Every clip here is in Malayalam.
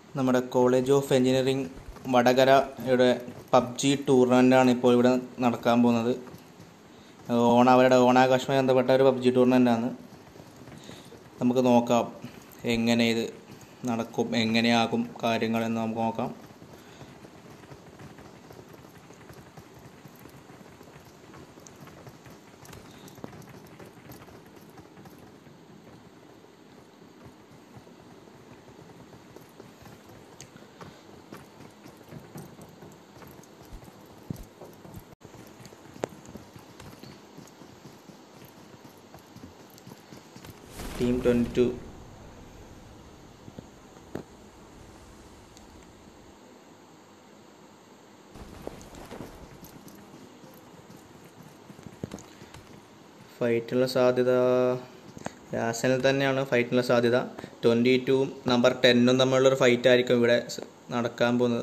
നമ്മുടെ കോളേജ് ഓഫ് എഞ്ചിനീയറിംഗ് വടകരയുടെ പബ്ജി ടൂർണമെൻ്റാണ് ഇപ്പോൾ ഇവിടെ നടക്കാൻ പോകുന്നത് ഓണ അവരുടെ ഓണാഘോഷവുമായി ബന്ധപ്പെട്ട ഒരു പബ്ജി ടൂർണമെൻ്റാണ് നമുക്ക് നോക്കാം എങ്ങനെ ഇത് നടക്കും എങ്ങനെയാകും കാര്യങ്ങളെന്ന് നമുക്ക് നോക്കാം ടീം ട്വൻറ്റി ടു ഫൈറ്റിനുള്ള സാധ്യത യാസനിൽ തന്നെയാണ് ഫൈറ്റിനുള്ള സാധ്യത ട്വൻറ്റി ടൂവും നമ്പർ ടെന്നും തമ്മിലുള്ളൊരു ഫൈറ്റ് ആയിരിക്കും ഇവിടെ സ് നടക്കാൻ പോകുന്നത്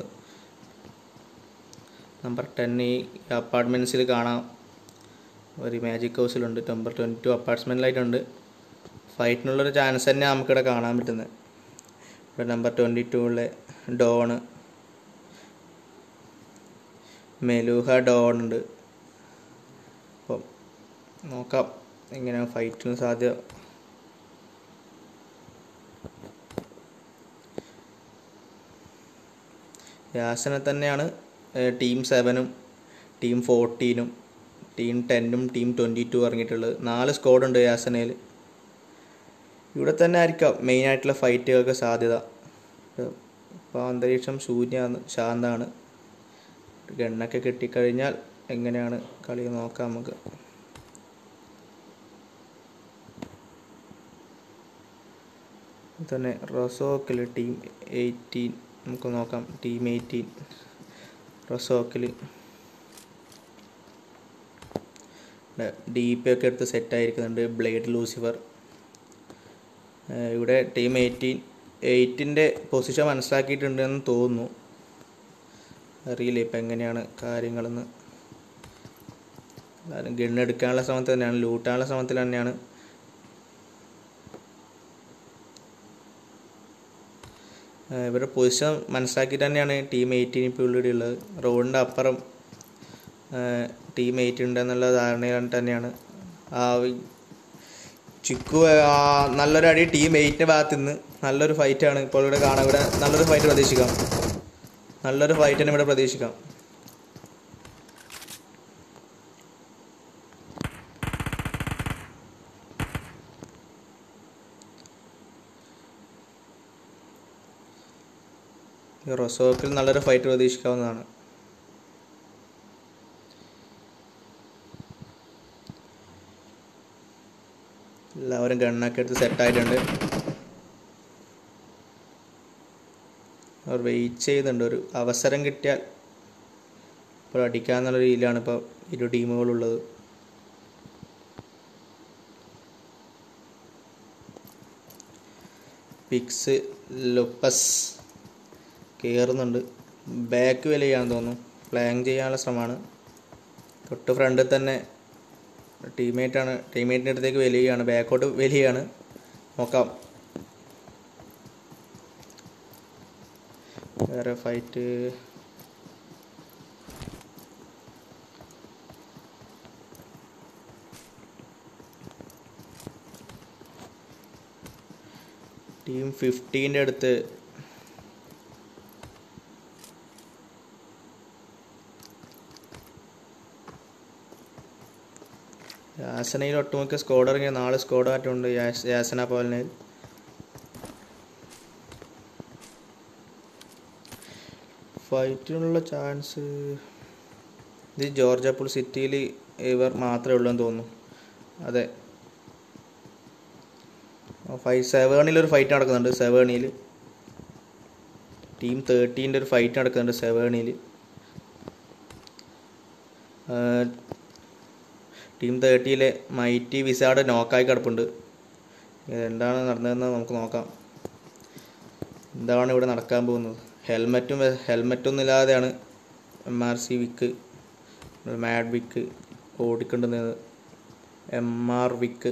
നമ്പർ ടെൻ ഈ അപ്പാർട്ട്മെൻറ്റ്സിൽ കാണാം ഒരു മാജിക് ഹൗസിലുണ്ട് നമ്പർ ട്വൻറ്റി ടു അപ്പാർട്ട്മെൻറ്റിലായിട്ടുണ്ട് ഫൈറ്റിനുള്ളൊരു ചാൻസ് തന്നെ നമുക്കിവിടെ കാണാൻ പറ്റുന്നത് ഇവിടെ നമ്പർ ട്വൻറ്റി ടൂവിലെ ഡോണ് മെലൂഹ ഡോൺ ഉണ്ട് അപ്പം നോക്കാം എങ്ങനെയാണ് ഫൈറ്റിന് സാധ്യത യാസനെ തന്നെയാണ് ടീം സെവനും ടീം ഫോർട്ടീനും ടീം ടെന്നും ടീം ട്വൻറ്റി ടു ഇറങ്ങിയിട്ടുള്ളത് നാല് സ്ക്വാഡുണ്ട് യാസനയിൽ ഇവിടെ തന്നെ ആയിരിക്കാം മെയിനായിട്ടുള്ള ഫൈറ്റുകൾക്ക് സാധ്യത ഇപ്പോൾ അന്തരീക്ഷം ശൂന്യമാണ് ശാന്തമാണ് ഗണ്ണൊക്കെ കിട്ടിക്കഴിഞ്ഞാൽ എങ്ങനെയാണ് കളി നോക്കാം നമുക്ക് തന്നെ റൊസോക്കിൽ ടീം എയ്റ്റീൻ നമുക്ക് നോക്കാം ടീം എയ്റ്റീൻ റൊസോക്കിൽ ഡി പി ഒക്കെ എടുത്ത് സെറ്റായിരിക്കുന്നുണ്ട് ബ്ലേഡ് ലൂസിഫർ ഇവിടെ ടീം എയ്റ്റീൻ എയ്റ്റിൻ്റെ പൊസിഷൻ മനസ്സിലാക്കിയിട്ടുണ്ടെന്ന് തോന്നുന്നു അറിയില്ല ഇപ്പം എങ്ങനെയാണ് കാര്യങ്ങളെന്ന് എല്ലാവരും ഗണ്ണെടുക്കാനുള്ള ശ്രമത്തിൽ തന്നെയാണ് ലൂട്ടാനുള്ള ശ്രമത്തിൽ തന്നെയാണ് ഇവരുടെ പൊസിഷൻ മനസ്സിലാക്കിയിട്ട് തന്നെയാണ് ടീം എയ്റ്റീൻ ഇപ്പോൾ ഇവിടെ ഉള്ളത് റോഡിൻ്റെ അപ്പുറം ടീം എയ്റ്റ് ഉണ്ടെന്നുള്ള ധാരണയിൽ തന്നെയാണ് ആ ചിക്കു നല്ലൊരു അടി ടീം എയ്റ്റിൻ്റെ ഭാഗത്ത് നിന്ന് നല്ലൊരു ഫൈറ്റാണ് ഇപ്പോൾ ഇവിടെ കാണാം ഇവിടെ നല്ലൊരു ഫൈറ്റ് പ്രതീക്ഷിക്കാം നല്ലൊരു ഫൈറ്റ് തന്നെ ഇവിടെ പ്രതീക്ഷിക്കാം റൊസോക്കിൽ നല്ലൊരു ഫൈറ്റ് പ്രതീക്ഷിക്കാവുന്നതാണ് എല്ലാവരും ഗണ്ണൊക്കെ എടുത്ത് സെറ്റായിട്ടുണ്ട് അവർ വെയിറ്റ് ചെയ്യുന്നുണ്ട് ഒരു അവസരം കിട്ടിയാൽ ഇപ്പോൾ അടിക്കാന്നുള്ള രീതിയിലാണ് ഇപ്പോൾ ഇരു ടീമുകളുള്ളത് പിക്സ് ലുപ്പസ് കയറുന്നുണ്ട് ബാക്ക് വിലയാണെന്ന് തോന്നുന്നു പ്ലാങ് ചെയ്യാനുള്ള ശ്രമമാണ് തൊട്ട് ഫ്രണ്ടിൽ തന്നെ ടീമേറ്റാണ് ടീമേറ്റിൻ്റെ അടുത്തേക്ക് വലിയാണ് ബാക്കോട്ട് വലിയാണ് നോക്കാം വേറെ ഫൈറ്റ് ടീം ഫിഫ്റ്റീൻ്റെ അടുത്ത് യാസനയിൽ ഒട്ടുമിക്ക സ്കോഡ് ഇറങ്ങിയ നാല് സ്കോഡ് ആയിട്ടുണ്ട് യാസന പോലിനയിൽ ഫൈറ്റിനുള്ള ചാൻസ് ഇത് ജോർജപ്പൂൾ സിറ്റിയിൽ ഇവർ മാത്രമേ ഉള്ളൂ എന്ന് തോന്നുന്നു അതെ ഫൈവ് സെവേണിൽ ഒരു ഫൈറ്റ് നടക്കുന്നുണ്ട് സെവേണിയിൽ ടീം തേർട്ടീൻ്റെ ഒരു ഫൈറ്റ് നടക്കുന്നുണ്ട് സെവേണിയിൽ ടീം തേർട്ടിയിലെ മൈറ്റി വിസാഡ് നോക്കായി കിടപ്പുണ്ട് എന്താണ് നടന്നതെന്ന് നമുക്ക് നോക്കാം എന്താണ് ഇവിടെ നടക്കാൻ പോകുന്നത് ഹെൽമെറ്റും ഹെൽമെറ്റൊന്നും ഇല്ലാതെയാണ് M R C Vick mad Vick ഓടിക്കൊണ്ടുന്നത് എം ആർ വിക്ക്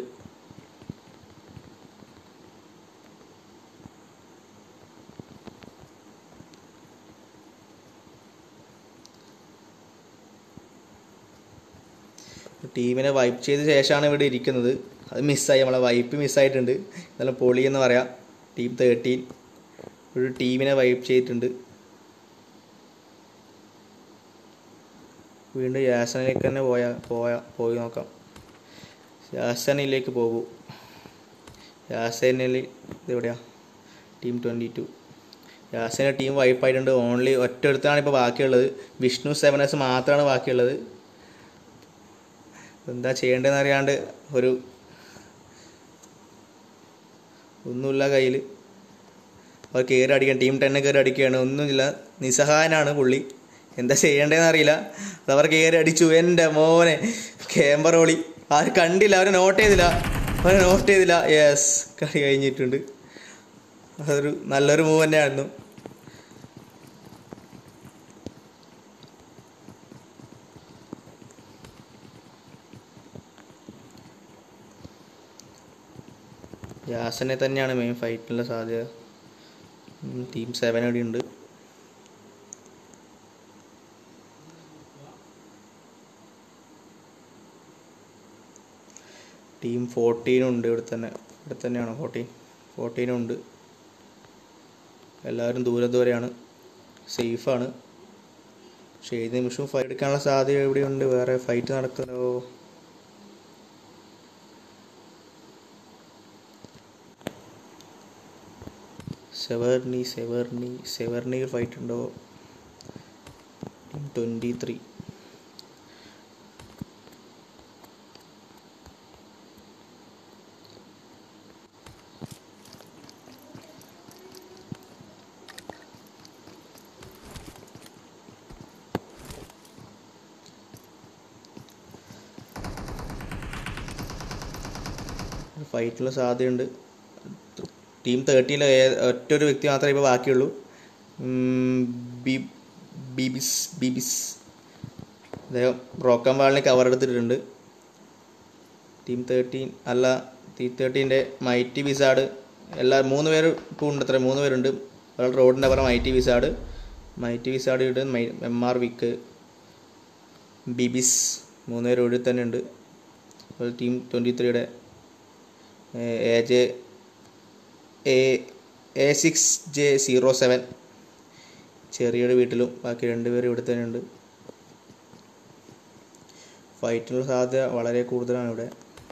ടീമിനെ വൈപ്പ് ചെയ്ത ശേഷമാണ് ഇവിടെ ഇരിക്കുന്നത് അത് മിസ്സായി നമ്മളെ വൈപ്പ് മിസ്സായിട്ടുണ്ട് എന്നാലും പൊളി എന്ന് പറയാം ടീം തേർട്ടീൻ ഒരു ടീമിനെ വൈപ്പ് ചെയ്തിട്ടുണ്ട് വീണ്ടും യാസനിലേക്ക് തന്നെ പോയാ പോയാ പോയി നോക്കാം യാസനിലേക്ക് പോകൂ യാസനിൽ ഇതെവിടെയാ team twenty two Yasnaya team വൈപ്പായിട്ടുണ്ട് ഓൺലി ഒറ്റ അടുത്താണ് ഇപ്പോൾ ബാക്കിയുള്ളത് വിഷ്ണു സെവനേഴ്സ് മാത്രമാണ് ബാക്കിയുള്ളത് എന്താ ചെയ്യേണ്ടതെന്ന് അറിയാണ്ട് ഒരു ഒന്നുമില്ല കയ്യിൽ അവർ കയറി അടിക്കാൻ ടീം ടെന്നെ കയറി അടിക്കുകയാണ് ഒന്നുമില്ല നിസ്സഹായനാണ് പുള്ളി എന്താ ചെയ്യേണ്ടതെന്ന് അറിയില്ല അതവർ കയറി അടിച്ചു എൻ്റെ മോനെ ക്യാമ്പറോളി ആരും കണ്ടില്ല അവരെ നോട്ട് ചെയ്തില്ല അവരെ നോട്ട് ചെയ്തില്ല യെസ് കളി കഴിഞ്ഞിട്ടുണ്ട് അതൊരു നല്ലൊരു മൂവ് തന്നെയായിരുന്നു യാസനെ തന്നെയാണ് മെയിൻ ഫൈറ്റിനുള്ള സാധ്യത ഉം, ടീം സെവൻ ഇവിടെ ഉണ്ട് ടീം ഫോർട്ടീനും ഉണ്ട് ഇവിടെ തന്നെ ഇവിടെ തന്നെയാണ് ഫോർട്ടീൻ ഫോർട്ടീനും ഉണ്ട് എല്ലാവരും ദൂരെ ദൂരെയാണ് സേഫാണ് പക്ഷേ ഏത് നിമിഷവും ഫൈറ്റ് എടുക്കാനുള്ള സാധ്യത എവിടെയുണ്ട് വേറെ ഫൈറ്റ് നടക്കുന്നോ സെവർണി സെവർണി സെവർണിയിൽ ഫൈറ്റ് ഉണ്ടോ ട്വൻറ്റി ത്രീ ഫൈറ്റിനുള്ള സാധ്യതയുണ്ട് ടീം തേർട്ടിയിൽ ഒറ്റ ഒരു വ്യക്തി മാത്രമേ ഇപ്പോൾ ബാക്കിയുള്ളൂ ഉം, ബി- ബിബിസ് ബിബിസ് അദ്ദേഹം ബ്രോക്കൻ വാളിനെ കവർ എടുത്തിട്ടുണ്ട് ടീം തേർട്ടീൻ അല്ല ടീം തേർട്ടീൻ്റെ മൈറ്റി വിസാഡ് എല്ലാ മൂന്ന് പേര് ഇപ്പോൾ ഉണ്ട് അത്ര മൂന്ന് പേരുണ്ട് ഒരാൾ റോഡിൻ്റെ അപ്പുറം മൈറ്റി വിസാഡ് മൈറ്റി വിസാഡ് ഇട്ട് എം ആർ വിക്ക് ബിബിസ് മൂന്ന് പേര് ഇവിടെ തന്നെ ഉണ്ട് അതുപോലെ ടീം ട്വൻറ്റി ത്രീയുടെ A J A A six J zero seven ചെറിയൊരു വീട്ടിലും ബാക്കി രണ്ടുപേരും ഇവിടെ തന്നെ ഉണ്ട് ഫൈറ്റിനുള്ള സാധ്യത വളരെ കൂടുതലാണ് ഇവിടെ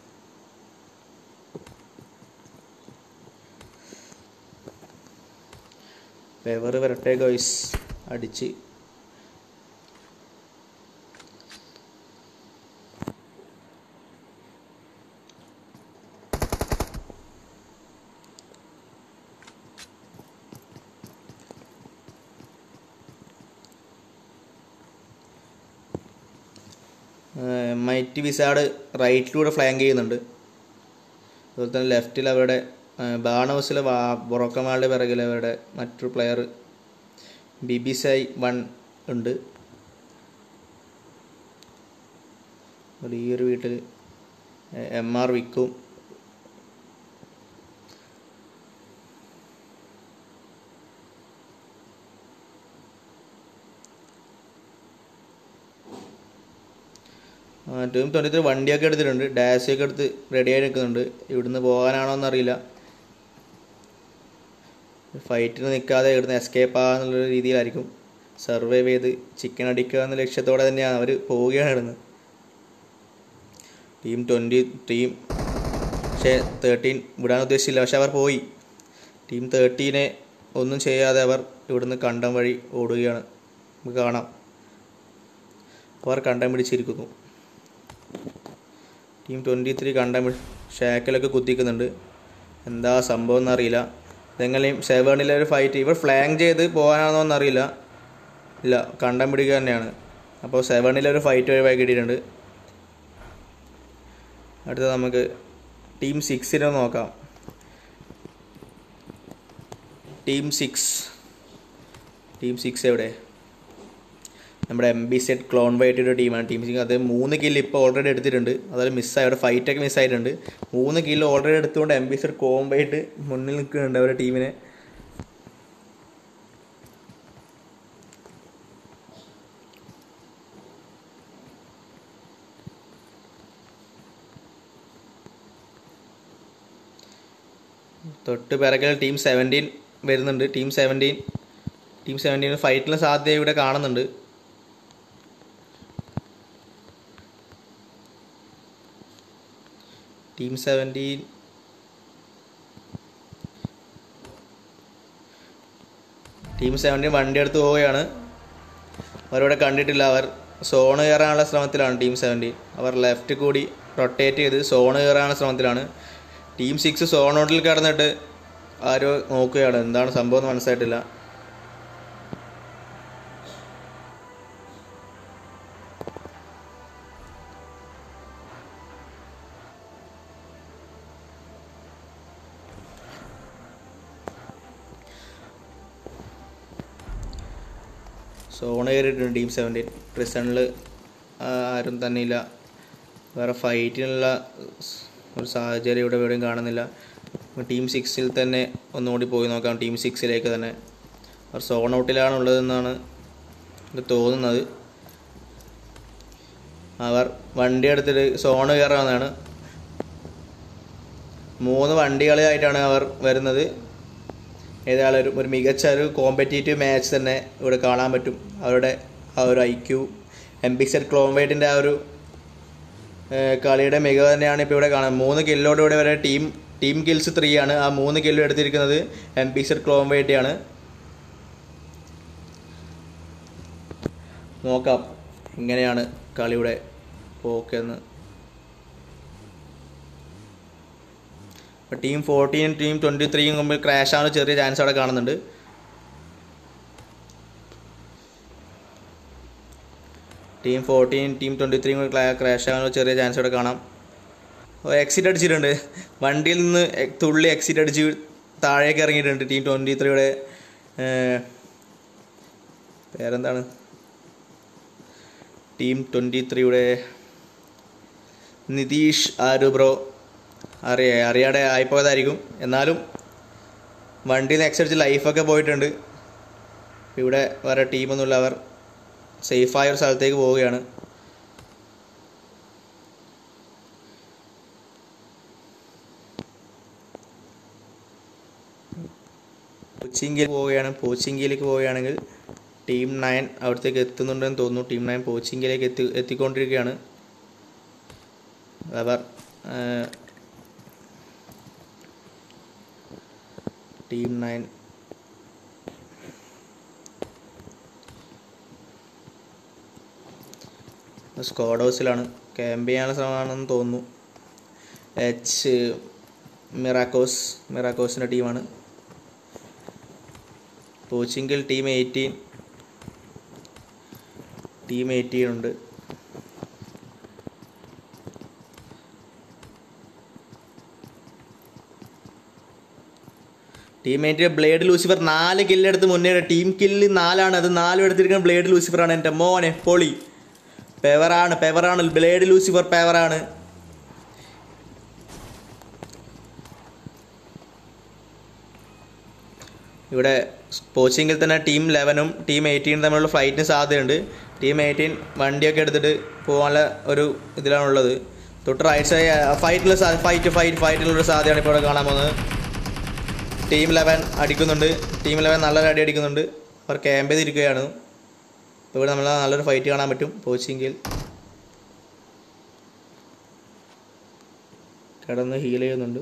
പെവർ വരട്ടെ ഗോയ്സ് അടിച്ച് മൈറ്റ് വിസാഡ് റൈറ്റിലൂടെ ഫ്ലാങ്ക് ചെയ്യുന്നുണ്ട് അതുപോലെ തന്നെ ലെഫ്റ്റിൽ അവരുടെ ബാണവസിലെ ബൊറക്കമാളുടെ പിറകിൽ അവരുടെ മറ്റൊരു പ്ലെയർ ബിബിസൈ വൺ ഉണ്ട് അതുപോലെ ഈ ഒരു വീട്ടിൽ എം ആർ വിക്കും ടീം ട്വൻറ്റി ത്രീ വണ്ടിയൊക്കെ എടുത്തിട്ടുണ്ട് ഡാസിയൊക്കെ എടുത്ത് റെഡിയായി നിൽക്കുന്നുണ്ട് ഇവിടുന്ന് പോകാനാണോ എന്നറിയില്ല ഫൈറ്റിന് നിൽക്കാതെ ഇവിടുന്ന് എസ്കേപ്പ് ആകാന്നുള്ള രീതിയിലായിരിക്കും സർവൈവ് ചെയ്ത് ചിക്കൻ അടിക്കുക എന്ന ലക്ഷ്യത്തോടെ തന്നെയാണ് അവർ പോവുകയാണ് ഇവിടുന്ന് ടീം ട്വൻറ്റി ടീം പക്ഷേ തേർട്ടീൻ വിടാൻ ഉദ്ദേശിച്ചില്ല പക്ഷെ അവർ പോയി ടീം തേർട്ടീനെ ഒന്നും ചെയ്യാതെ അവർ ഇവിടുന്ന് കണ്ടം വഴി ഓടുകയാണ് നമുക്ക് കാണാം അവർ കണ്ടം പിടിച്ചിരിക്കുന്നു ടീം ട്വൻറ്റി ത്രീ കണ്ടം പിടി ഷാക്കിലൊക്കെ കുത്തിക്കുന്നുണ്ട് എന്താ സംഭവം എന്നറിയില്ല ഇതെങ്ങനെയും സെവനിലെ ഒരു ഫൈറ്റ് ഇവർ ഫ്ലാങ്ക് ചെയ്ത് പോകാനാണോ എന്നറിയില്ല ഇല്ല കണ്ടം പിടിക്കുക തന്നെയാണ് അപ്പോൾ സെവനിലെ ഒരു ഫൈറ്റ് ഒഴിവാക്കി കിട്ടിയിട്ടുണ്ട് അടുത്ത നമുക്ക് ടീം സിക്സിനെ നോക്കാം ടീം സിക്സ് ടീം സിക്സ് എവിടെ നമ്മുടെ എം ബി സെറ്റ് ക്ലോൺ വൈറ്റിയുടെ ടീമാണ് ടീം സിക്സ് അത് മൂന്ന് കില്ല് ഇപ്പോൾ ഓൾറെഡി എടുത്തിട്ടുണ്ട് അതായത് മിസ്സായി അവിടെ ഫൈറ്റൊക്കെ മിസ്സായിട്ടുണ്ട് മൂന്ന് കില്ല് ഓൾറെഡി എടുത്തുകൊണ്ട് എം ബി സെറ്റ് കോംബൈറ്റ് മുന്നിൽ നിൽക്കുന്നുണ്ട് അവരുടെ ടീമിനെ തൊട്ട് പിറകിൽ ടീം സെവൻറ്റീൻ വരുന്നുണ്ട് ടീം സെവൻറ്റീൻ ടീം സെവൻറ്റീൻ ഫൈറ്റിന് സാധ്യത ഇവിടെ കാണുന്നുണ്ട് ടീം സെവൻറ്റീൻ ടീം സെവൻറ്റീൻ വണ്ടി എടുത്ത് പോവുകയാണ് അവരിവിടെ കണ്ടിട്ടില്ല അവർ സോണ് കയറാനുള്ള ശ്രമത്തിലാണ് ടീം സെവൻറ്റീൻ അവർ ലെഫ്റ്റ് കൂടി റൊട്ടേറ്റ് ചെയ്ത് സോണ് കയറാനുള്ള ശ്രമത്തിലാണ് ടീം സിക്സ് സോണോട്ടിൽ കിടന്നിട്ട് ആരോ നോക്കുകയാണ് എന്താണ് സംഭവം എന്ന് മനസ്സിലായിട്ടില്ല സോൺ കയറിയിട്ടുണ്ട് ടീം സെവൻറ്റീൻ പ്രിസണിൽ ആരും തന്നെ ഇല്ല വേറെ ഫൈറ്റിനുള്ള സ് ഒരു സാഹചര്യം ഇവിടെ എവിടെയും കാണുന്നില്ല ടീം സിക്സിൽ തന്നെ ഒന്നുകൂടി പോയി നോക്കാം ടീം സിക്സിലേക്ക് തന്നെ അവർ സോൺ ഔട്ടിലാണ് ഉള്ളതെന്നാണ് എനിക്ക് തോന്നുന്നത് അവർ വണ്ടി എടുത്തിട്ട് സോണ് കയറാവുന്നതാണ് മൂന്ന് വണ്ടികളായിട്ടാണ് അവർ വരുന്നത് ഏതായാലും ഒരു ഒരു മികച്ച ഒരു കോമ്പറ്റേറ്റീവ് മാച്ച് തന്നെ ഇവിടെ കാണാൻ പറ്റും അവരുടെ ആ ഒരു ഐക്യു എംപിക്സെഡ് ക്ലോംവൈറ്റിൻ്റെ ആ ഒരു ഏഹ്, കളിയുടെ മികവ് തന്നെയാണ് ഇപ്പോൾ ഇവിടെ കാണാൻ മൂന്ന് കില്ലോട് ഇവിടെ വരെ ടീം ടീം കിൽസ് ത്രീ ആണ് ആ മൂന്ന് കില്ലോ എടുത്തിരിക്കുന്നത് എംപിക്സെഡ് ക്ലോംവൈറ്റിയാണ് നോക്കാം എങ്ങനെയാണ് കളിയുടെ പോക്കെന്ന് ടീം ഫോർട്ടീൻ ടീം ട്വൻറ്റി ത്രീയും മുമ്പിൽ ക്രാഷ് ആണ് ചെറിയ ചാൻസ് അവിടെ കാണുന്നുണ്ട് ടീം ഫോർട്ടീൻ ടീം ട്വൻറ്റി ത്രീയും ക്രാഷ് ആകാനുള്ള ചെറിയ ചാൻസ് അവിടെ കാണാം എക്സിറ്റ് അടിച്ചിട്ടുണ്ട് വണ്ടിയിൽ നിന്ന് എ- തുള്ളി എക്സിറ്റ് അടിച്ച് താഴേക്ക് ഇറങ്ങിയിട്ടുണ്ട് ടീം ട്വൻറ്റി ത്രീയുടെ പേരെന്താണ് ടീം ട്വൻറ്റി ത്രീയുടെ നിതീഷ് ആരു ബ്രോ അറിയ അറിയാതെ ആയിപ്പോയതായിരിക്കും എന്നാലും വണ്ടിയിൽ നിന്ന് എക്സടിച്ച് ലൈഫൊക്കെ പോയിട്ടുണ്ട് ഇവിടെ വേറെ ടീമൊന്നുമില്ല അവർ സേഫായ ഒരു സ്ഥലത്തേക്ക് പോവുകയാണ് പോച്ചിങ്കിയിൽ പോവുകയാണ് പോച്ചിങ്കിയിലേക്ക് പോവുകയാണെങ്കിൽ ടീം നയൻ അവിടത്തേക്ക് എത്തുന്നുണ്ടെന്ന് തോന്നുന്നു ടീം നയൻ പോച്ചിങ്കിയിലേക്ക് എത്തി എത്തിക്കൊണ്ടിരിക്കുകയാണ് അവർ ആ, ടീം നയൻ സ്ക്വാഡ് ഹൗസിലാണ് ക്യാമ്പ് ചെയ്യാനുള്ള ശ്രമമാണെന്ന് തോന്നുന്നു എച്ച് മിറാക്കോസ് മിറാക്കോസിൻ്റെ ടീമാണ് കോച്ചിങ്കിൽ ടീം എയ്റ്റീൻ ടീം എയ്റ്റീൻ ഉണ്ട് ടീം എയ്റ്റിലെ ബ്ലേഡ് ലൂസിഫർ നാല് കില്ലെടുത്ത് മുന്നേ ടീം കില്ല് നാലാണ് അത് നാലും എടുത്തിരിക്കുന്ന ബ്ലേഡ് ലൂസിഫറാണ് എൻ്റെ മോനെ പൊളി പെവറാണ് പെവറാണ് ബ്ലേഡ് ലൂസിഫർ പെവറാണ് ഇവിടെ കോച്ചിങ്ങിൽ തന്നെ ടീം ലെവനും ടീം എയ്റ്റീനും തമ്മിലുള്ള ഫൈറ്റിന് സാധ്യതയുണ്ട് ടീം എയ്റ്റീൻ വണ്ടിയൊക്കെ എടുത്തിട്ട് പോകാനുള്ള ഒരു ഇതിലാണുള്ളത് തൊട്ട് റൈറ്റ് സൈഡ് ഫൈറ്റിലുള്ള ഫൈറ്റ് ഫൈറ്റ് ഫൈറ്റിലുള്ള സാധ്യതയാണ് ഇപ്പോൾ ഇവിടെ കാണാൻ പോകുന്നത് ടീം ലെവൻ അടിക്കുന്നുണ്ട് ടീം ലെവൻ നല്ലൊരു അടി അടിക്കുന്നുണ്ട് അവർ ക്യാമ്പ് ചെയ്തിരിക്കുകയാണ് ഇവിടെ നമ്മൾ നല്ലൊരു ഫൈറ്റ് കാണാൻ പറ്റും കോച്ചിങ്കിൽ കിടന്ന് ഹീൽ ചെയ്യുന്നുണ്ട്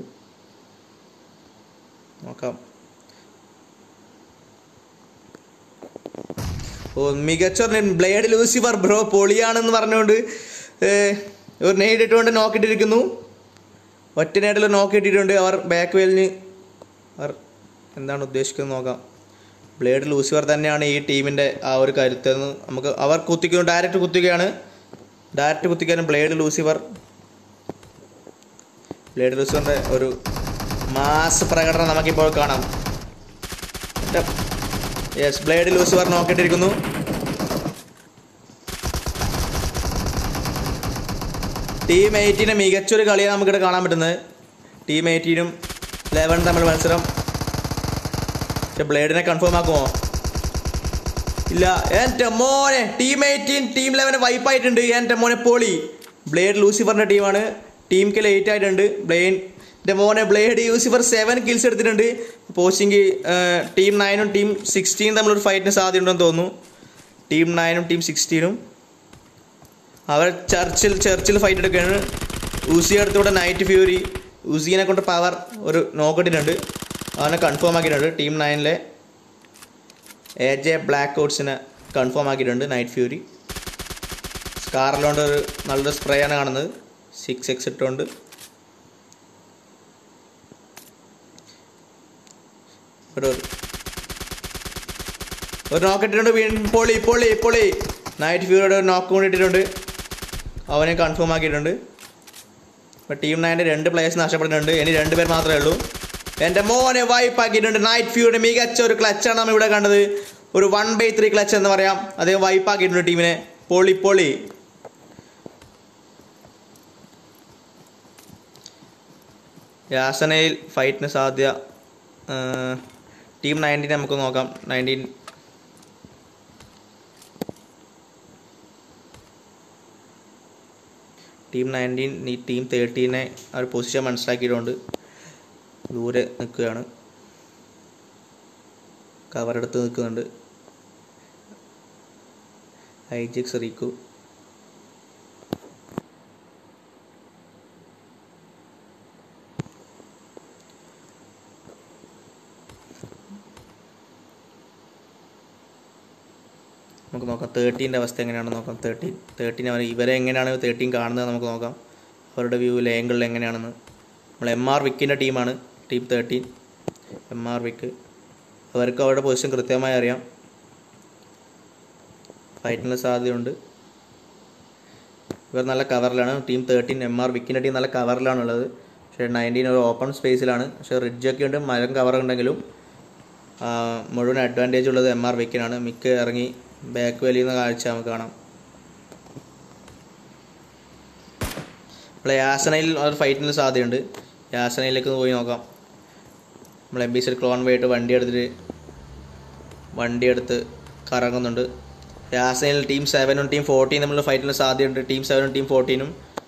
നോക്കാം ഓ മികച്ച ബ്ലേഡ് ലൂസിഫർ ബ്രോ പൊളിയാണെന്ന് പറഞ്ഞുകൊണ്ട് ഏഹ്, ഒരു നേരിട്ടുകൊണ്ട് നോക്കിയിട്ടിരിക്കുന്നു ഒറ്റ നേരിൽ നോക്കിയിട്ടിട്ടുണ്ട് അവർ ബാക്ക് വെല്ലിന് അവർ എന്താണ് ഉദ്ദേശിക്കുന്നത് നോക്കാം ബ്ലേഡ് ലൂസിഫർ തന്നെയാണ് ഈ ടീമിൻ്റെ ആ ഒരു കരുത്തെന്ന് നമുക്ക് അവർ കുത്തിക്കുന്നു ഡയറക്റ്റ് കുത്തുകയാണ് ഡയറക്റ്റ് കുത്തിക്കാനും ബ്ലേഡ് ലൂസിഫർ ബ്ലേഡ് ലൂസിഫറിൻ്റെ ഒരു മാസ് പ്രകടനം നമുക്കിപ്പോൾ കാണാം യെസ് ബ്ലേഡ് ലൂസിഫർ നോക്കിയിട്ടിരിക്കുന്നു ടീം എയ്റ്റീനെ മികച്ചൊരു കളിയാണ് നമുക്കിവിടെ കാണാൻ പറ്റുന്നത് ടീം എയ്റ്റീനും ലെവൻ തമ്മിൽ മത്സരം പക്ഷെ ബ്ലേഡിനെ കൺഫേം ആക്കുമോ ഇല്ല എൻ്റെ മോനെ ടീം എയ്റ്റീൻ ടീം ലെവന് വൈപ്പായിട്ടുണ്ട് എൻ്റെ മോനെ പോളി ബ്ലേഡ് ലൂസിഫറിൻ്റെ ടീമാണ് ടീം കിൽ എയ്റ്റ് ആയിട്ടുണ്ട് ബ്ലെയിൻ എൻ്റെ മോനെ ബ്ലേഡ് യൂസിഫർ സെവൻ കിൽസ് എടുത്തിട്ടുണ്ട് പോച്ചിങ് ടീം നയനും ടീം സിക്സ്റ്റീനും തമ്മിലൊരു ഫൈറ്റിന് സാധ്യതയുണ്ടെന്ന് തോന്നുന്നു ടീം നയനും ടീം സിക്സ്റ്റീനും അവർ ചർച്ചിൽ ചർച്ചിൽ ഫൈറ്റ് എടുക്കുകയാണ് ഉസി അടുത്തൂടെ നൈറ്റ് ഫ്യൂരി ഉസീനെ കൊണ്ട് പവർ ഒരു നോക്കട്ടിട്ടുണ്ട് അവനെ കൺഫേം ആക്കിയിട്ടുണ്ട് ടീം നയനിലെ എ ജെ ബ്ലാക്ക് കോട്സിനെ കൺഫേം ആക്കിയിട്ടുണ്ട് നൈറ്റ് ഫ്യൂരി സ്കാറിലോണ്ട് ഒരു നല്ലൊരു സ്പ്രേ ആണ് കാണുന്നത് സിക്സ് എക്സ് ഇട്ടുകൊണ്ട് ഒരു ഒരു നോക്ക് ഇട്ടിട്ടുണ്ട് വീണ്ടും പൊളി പൊളി പൊളി നൈറ്റ് ഫ്യൂരിയുടെ ഒരു നോക്ക് കൂടി ഇട്ടിട്ടുണ്ട് അവനെ കൺഫേം ആക്കിയിട്ടുണ്ട് ഇപ്പോൾ ടീം നയൻ്റെ രണ്ട് പ്ലേയേഴ്സ് നഷ്ടപ്പെട്ടിട്ടുണ്ട് ഇനി രണ്ട് പേർ മാത്രമേ ഉള്ളൂ എൻ്റെ മോനെ വൈപ്പ് ആക്കിയിട്ടുണ്ട് നൈറ്റ് ഫ്യൂയുടെ മികച്ച ഒരു ക്ലച്ചാണ് നമ്മൾ ഇവിടെ കണ്ടത് ഒരു വൺ ബൈ ത്രീ ക്ലച്ച് എന്ന് പറയാം അദ്ദേഹം വൈപ്പ് ആക്കിയിട്ടുണ്ട് ടീമിനെ പൊളി പൊളി യാസനയിൽ ഫൈറ്റിന് സാധ്യത ടീം നയൻറ്റീൻ നമുക്ക് നോക്കാം നയൻറ്റീൻ ടീം നയൻറ്റീൻ ഈ ടീം തേർട്ടീനെ ആ ഒരു പൊസിഷൻ മനസ്സിലാക്കിയിട്ടുണ്ട് ദൂരെ നിൽക്കുകയാണ് കവറെടുത്ത് നിൽക്കുന്നുണ്ട് ഐജിക്സ് റീക്കു നമുക്ക് നോക്കാം തേർട്ടീൻ്റെ അവസ്ഥ എങ്ങനെയാണെന്ന് നോക്കാം തേർട്ടീൻ തേർട്ടീൻ അവർ ഇവരെ എങ്ങനെയാണ് തേർട്ടീൻ കാണുന്നത് നമുക്ക് നോക്കാം അവരുടെ വ്യൂവിൽ ഏങ്കിളിൽ എങ്ങനെയാണെന്ന് നമ്മൾ എം ആർ വിക്കിൻ്റെ ടീമാണ് team thirteen M R Vick അവർക്ക് അവരുടെ പൊസിഷൻ കൃത്യമായി അറിയാം ഫൈറ്റിനുള്ള സാധ്യതയുണ്ട് ഇവർ നല്ല കവറിലാണ് ടീം തേർട്ടീൻ എം ആർ വിക്കിൻ്റെ ടീം നല്ല കവറിലാണുള്ളത് പക്ഷേ നയൻറ്റീൻ ഒരു ഓപ്പൺ സ്പേസിലാണ് പക്ഷേ റിഡ്ജൊക്കെ ഉണ്ട് മരം കവർ ഉണ്ടെങ്കിലും ആ, മുഴുവൻ അഡ്വാൻറ്റേജ് ഉള്ളത് എം ആർ വിക്കിനാണ് മിക്ക് ഇറങ്ങി ബാക്ക് വലിയുന്ന കാഴ്ച നമുക്ക് കാണാം നമ്മൾ യാസനയിൽ ഒരു ഫൈറ്റിന് സാധ്യതയുണ്ട് യാസനയിലേക്ക് ഒന്ന് പോയി നോക്കാം നമ്മൾ എം ബി സി ക്ലോൺ പോയിട്ട് വണ്ടി എടുത്തിട്ട് വണ്ടി എടുത്ത് കറങ്ങുന്നുണ്ട് യാസനയിൽ ടീം സെവനും ടീം ഫോർട്ടീൻ തമ്മിലുള്ള ഫൈറ്റിന് സാധ്യതയുണ്ട് ടീം സെവനും ടീം ഫോർട്ടീനും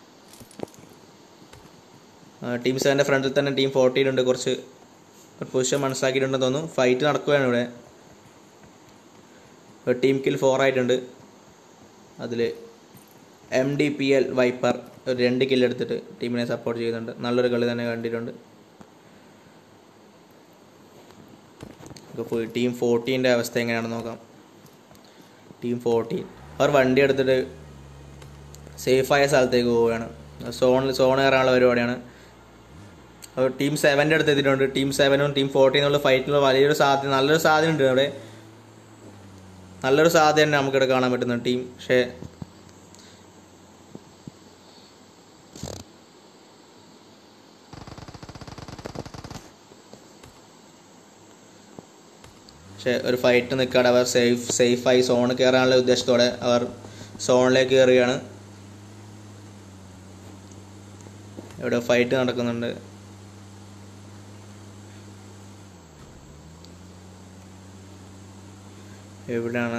ടീം സെവൻ്റെ ഫ്രണ്ടിൽ തന്നെ ടീം ഫോർട്ടീൻ ഉണ്ട് കുറച്ച് പൊസിഷൻ മനസ്സിലാക്കിയിട്ടുണ്ടെന്ന് തോന്നുന്നു ഫൈറ്റ് നടക്കുകയാണ് ഇവിടെ ഒരു ടീം കിൽ ഫോർ ആയിട്ടുണ്ട് അതിൽ M D P L viper ഒരു രണ്ട് കിൽ എടുത്തിട്ട് ടീമിനെ സപ്പോർട്ട് ചെയ്യുന്നുണ്ട് നല്ലൊരു കളി തന്നെ കണ്ടിട്ടുണ്ട് പോയി ടീം ഫോർട്ടീൻ്റെ അവസ്ഥ എങ്ങനെയാണെന്ന് നോക്കാം ടീം ഫോർട്ടീൻ അവർ വണ്ടി എടുത്തിട്ട് സേഫായ സ്ഥലത്തേക്ക് പോവുകയാണ് സോണിൽ സോൺ കയറാനുള്ള പരിപാടിയാണ് അപ്പോൾ ടീം സെവൻ്റെ അടുത്ത് എത്തിയിട്ടുണ്ട് ടീം സെവനും ടീം ഫോർട്ടീനുള്ള ഫൈറ്റിനുള്ള വലിയൊരു സാധ്യത നല്ലൊരു സാധ്യത ഉണ്ട് അവിടെ നല്ലൊരു സാധ്യത തന്നെ നമുക്കിവിടെ കാണാൻ പറ്റുന്ന ടീം പക്ഷേ പക്ഷേ ഒരു ഫൈറ്റ് നിൽക്കാതെ അവർ സേഫ് സേഫായി സോണിൽ കയറാനുള്ള ഉദ്ദേശത്തോടെ അവർ സോണിലേക്ക് കയറുകയാണ് ഇവിടെ ഫൈറ്റ് നടക്കുന്നുണ്ട് എവിടെയാണ്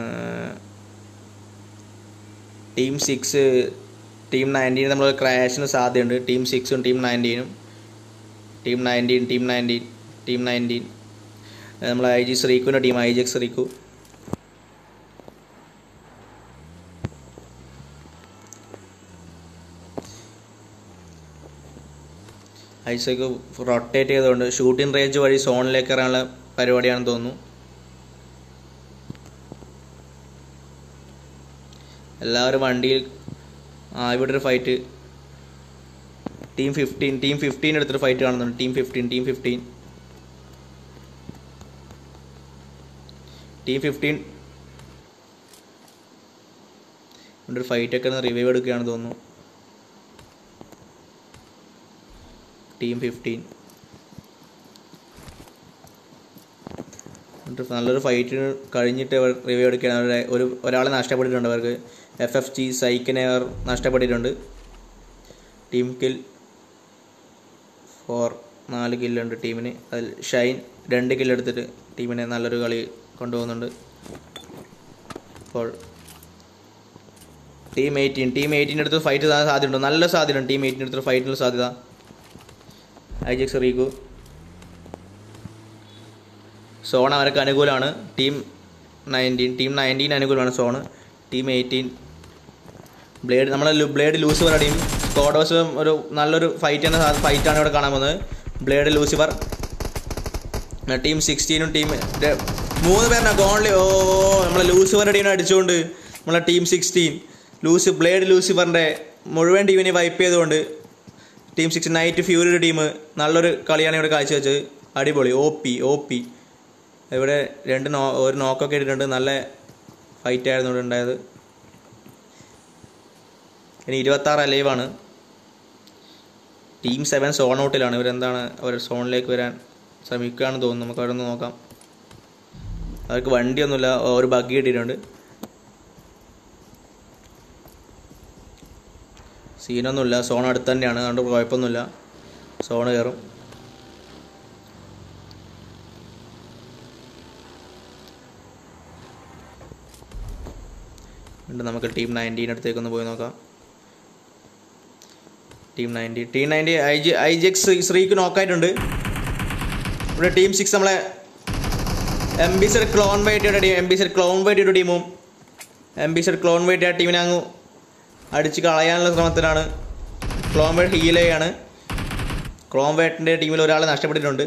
ടീം സിക്സ് ടീം നയൻറ്റീൻ നമ്മൾ ക്രാഷിന് സാധ്യതയുണ്ട് ടീം സിക്സും ടീം നയൻറ്റീനും team nineteen team nineteen team nineteen നമ്മൾ ഐ ജി ശ്രീക്കുവിൻ്റെ team I G X Sreeku Isaac rotate ചെയ്തുകൊണ്ട് ഷൂട്ടിംഗ് റേഞ്ച് വഴി സോണിലേക്ക് ഇറങ്ങാനുള്ള പരിപാടിയാണെന്ന് തോന്നുന്നു എല്ലാവരും വണ്ടിയിൽ ആ ഇവിടെ ഒരു fight team fifteen team fifteen എടുത്തൊരു ഫൈറ്റ് കാണുന്നുണ്ട് team fifteen team fifteen team fifteen ഇവിടെ ഒരു ഫൈറ്റൊക്കെ ഒന്ന് റിവൈവ് എടുക്കുകയാണെന്ന് തോന്നുന്നു ടീം ഫിഫ്റ്റീൻ എന്നിട്ട് നല്ലൊരു ഫൈറ്റിന് കഴിഞ്ഞിട്ട് അവർ റിവ്യൂ എടുക്കുകയാണ് അവരുടെ ഒരു ഒരാളെ നഷ്ടപ്പെട്ടിട്ടുണ്ട് അവർക്ക് എഫ് എഫ് ജി സൈക്കിനെ അവർ നഷ്ടപ്പെട്ടിട്ടുണ്ട് ടീം കിൽ ഫോർ നാല് കില്ലുണ്ട് ടീമിന് അതിൽ ഷൈൻ രണ്ട് കില്ലെടുത്തിട്ട് ടീമിനെ നല്ലൊരു കളി കൊണ്ടുപോകുന്നുണ്ട് അപ്പോൾ ടീം എയ്റ്റീൻ ടീം എയ്റ്റീൻ അടുത്ത് ഫൈറ്റ് സാധ്യതയുണ്ട് നല്ല സാധ്യതയുണ്ട് ടീം എയ്റ്റീൻ അടുത്ത് ഫൈറ്റിനുള്ള സാധ്യത ഐജക്സ് റീഗു സോൺ അവർക്ക് അനുകൂലമാണ് ടീം നയൻറ്റീൻ ടീം നയൻറ്റീൻ അനുകൂലമാണ് സോണ് ടീം എയ്റ്റീൻ ബ്ലേഡ് നമ്മളെ ലു- ബ്ലേഡ് ലൂസിഫർ അടിയും സ്കോഡോസ് ഒരു നല്ലൊരു ഫൈറ്റ് തന്നെ ഫൈറ്റാണ് ഇവിടെ കാണാൻ പോകുന്നത് ബ്ലേഡ് ലൂസിഫർ പിന്നെ ടീം സിക്സ്റ്റീനും ടീം ര- മൂന്ന് പേരിനാ ഗോൺലി ഓ നമ്മളെ ലൂസിഫർ ടീമിനെ അടിച്ചുകൊണ്ട് നമ്മളെ ടീം സിക്സ്റ്റീൻ ലൂസി ബ്ലേഡ് ലൂസിഫറിൻ്റെ മുഴുവൻ ടീമിനെ വൈപ്പ് ചെയ്തുകൊണ്ട് ടീം സിക്സ് നൈറ്റ് ഫ്യൂരിയുടെ ടീം നല്ലൊരു കളിയാണ് ഇവിടെ കാഴ്ചവെച്ചത് അടിപൊളി ഒ പി ഒ പി ഇവിടെ രണ്ട് നോ ഒരു നോക്കൊക്കെ ഇട്ടിട്ടുണ്ട് നല്ല ഫൈറ്റ് ആയിരുന്നു ഇവിടെ ഉണ്ടായത് ഇനി ഇരുപത്താറ് ലൈവാണ് ടീം സെവൻ സോൺ ഔട്ടിലാണ് ഇവരെന്താണ് അവർ സോണിലേക്ക് വരാൻ ശ്രമിക്കുകയാണെന്ന് തോന്നുന്നു നമുക്ക് അവിടെ നിന്ന് നോക്കാം അവർക്ക് വണ്ടിയൊന്നുമില്ല ഒരു ബഗ്ഗി കിട്ടിയിട്ടുണ്ട് സീനൊന്നുമില്ല സോൺ അടുത്ത് തന്നെയാണ് അതുകൊണ്ട് കുഴപ്പമൊന്നുമില്ല സോൺ കയറും വീണ്ടും നമുക്ക് ടീം നയൻറ്റീൻ അടുത്തേക്കൊന്ന് പോയി നോക്കാം team ninety team ninety I G I G X Sreek നോക്കായിട്ടുണ്ട് ഇവിടെ ടീം സിക്സ് നമ്മളെ എം ബി സെഡ് ക്ലോൺ വൈറ്റിയുടെ team M B Z clone വൈറ്റിയുടെ ടീമും M B Z clone white ആ ടീമിനെ അങ്ങ് അടിച്ച് കളയാനുള്ള ശ്രമത്തിലാണ് ക്ലോൺ വൈറ്റ് ഹീലയാണ് ക്ലോൺ വൈറ്റിൻ്റെ ടീമിൽ ഒരാളെ നഷ്ടപ്പെട്ടിട്ടുണ്ട്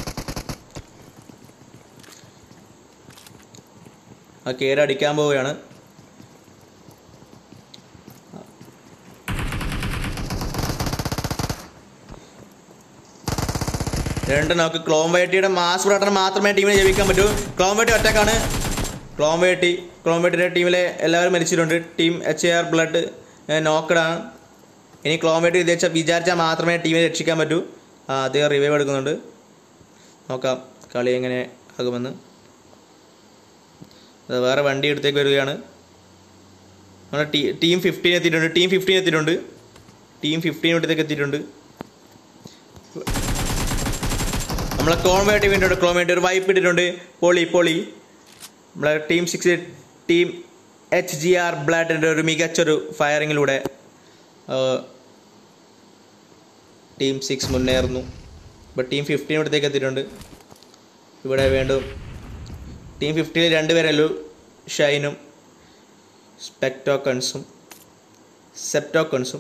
ആ കയറി അടിക്കാൻ പോവുകയാണ് രണ്ട് നോക്ക് ക്ലോം വേട്ടിയുടെ മാസ് പ്രകടനം മാത്രമേ ടീമിനെ ജയിക്കാൻ പറ്റൂ ക്ലോം വേട്ടി ഒറ്റക്കാണ് ക്ലോം വേട്ടി ക്ലോം വേട്ടിയുടെ ടീമിലെ എല്ലാവരും മരിച്ചിട്ടുണ്ട് team H A R blood നോക്കഡാണ് ഇനി ക്ലോം വേട്ടി വിചാരിച്ചാൽ വിചാരിച്ചാൽ മാത്രമേ ടീമിനെ രക്ഷിക്കാൻ പറ്റൂ ആ, അദ്ദേഹം റിവൈവ് എടുക്കുന്നുണ്ട് നോക്കാം കളി എങ്ങനെ ആകുമെന്ന് അത് വേറെ വണ്ടി എടുത്തേക്ക് വരികയാണ് നമ്മുടെ ടീ ടീം ഫിഫ്റ്റീൻ എത്തിയിട്ടുണ്ട് ടീം ഫിഫ്റ്റീൻ എത്തിയിട്ടുണ്ട് ടീം ഫിഫ്റ്റീൻ ഇവിടത്തേക്ക് എത്തിയിട്ടുണ്ട് നമ്മളെ ക്ലോമേറ്റ് ടീമിൻ്റെ ക്ലോമേറ്റ് ഒരു വൈപ്പ് ഇട്ടിട്ടുണ്ട് പൊളി പൊളി നമ്മളെ team six team H G R ബ്ലാഡിൻ്റെ ഒരു മികച്ചൊരു ഫയറിങ്ങിലൂടെ ടീം സിക്സ് മുന്നേറുന്നു ഇപ്പോൾ ടീം ഫിഫ്റ്റീൻ ഇവിടത്തേക്ക് എത്തിയിട്ടുണ്ട് ഇവിടെ വീണ്ടും ടീം ഫിഫ്റ്റീനിൽ രണ്ടുപേരല്ലു ഷൈനും സ്പെക്ടോക്കൺസും സെപ്റ്റോക്കൺസും